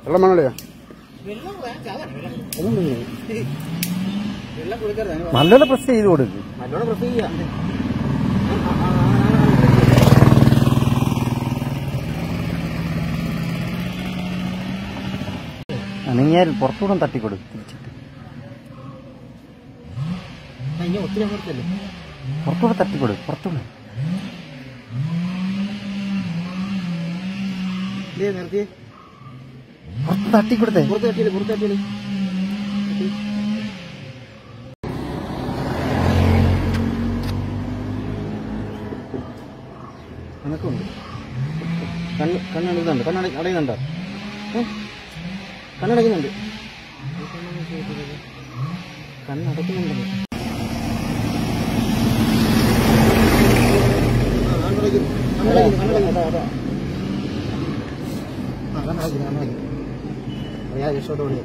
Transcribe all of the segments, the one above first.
വെള്ളം വേണോളിയാ വെള്ളം കുടിക്കരുത് അതിന് നല്ലോണം പ്രസ് ചെയ്ത് കൊടുക്ക് നല്ലോണം പ്രസ് ചെയ്യാം അനങ്ങിയാൽ പുറത്തൂടെ തട്ടിക്കൊടുക്ക് തിരിച്ചിട്ട് ഇനി ഒത്തിരി അങ്ങോട്ടല്ലേ പുറത്തൂടെ തട്ടിക്കൊടുക്ക് പുറത്തൂടെ ഇതേ നിർത്തിയേ പുറത്ത് തട്ടിക്കൊടുത്തേ പുറത്ത് തട്ടിയില്ലേ പുറത്ത് തട്ടിയില്ലേ കണക്കുണ്ട് കണ്ണ് കണ്ണടയുന്നുണ്ട് കണ്ണട അടയുന്നുണ്ടോ ഏ? കണ്ണടയ്ക്കുന്നുണ്ട് കണ്ണടയ്ക്കുന്നുണ്ടല്ലോ ആ, കണ്ണടയ്ക്കുന്നു. കണ്ണടയ്ക്കുന്നു, കണ്ണടയ്ക്കുന്നു. ആ, കണ്ണടയ്ക്കുന്നു, കണ്ണടയ്ക്കുന്നു. അറിയാതെ രക്ഷോട്ട് ഓടിയ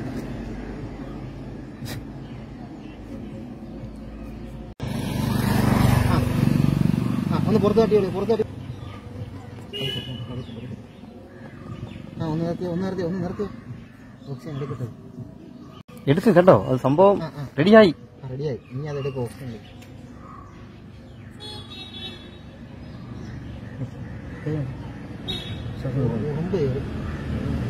ആ ഒന്ന് പുറത്ത് തട്ടി വിളി പുറത്ത് തട്ടി ആ ഒന്ന് നിർത്തി ഒന്ന് നിർത്തി ഒന്ന് നിർത്തി ഓക്സിജൻ എടുക്കട്ടെ എടുക്ക് കേട്ടോ അത് സംഭവം ആ, ആ. റെഡിയായി ആ റെഡിയായി ഇനി അത് എടുക്കും ഓക്സിജൻ ഉറുമ്പ് കയറി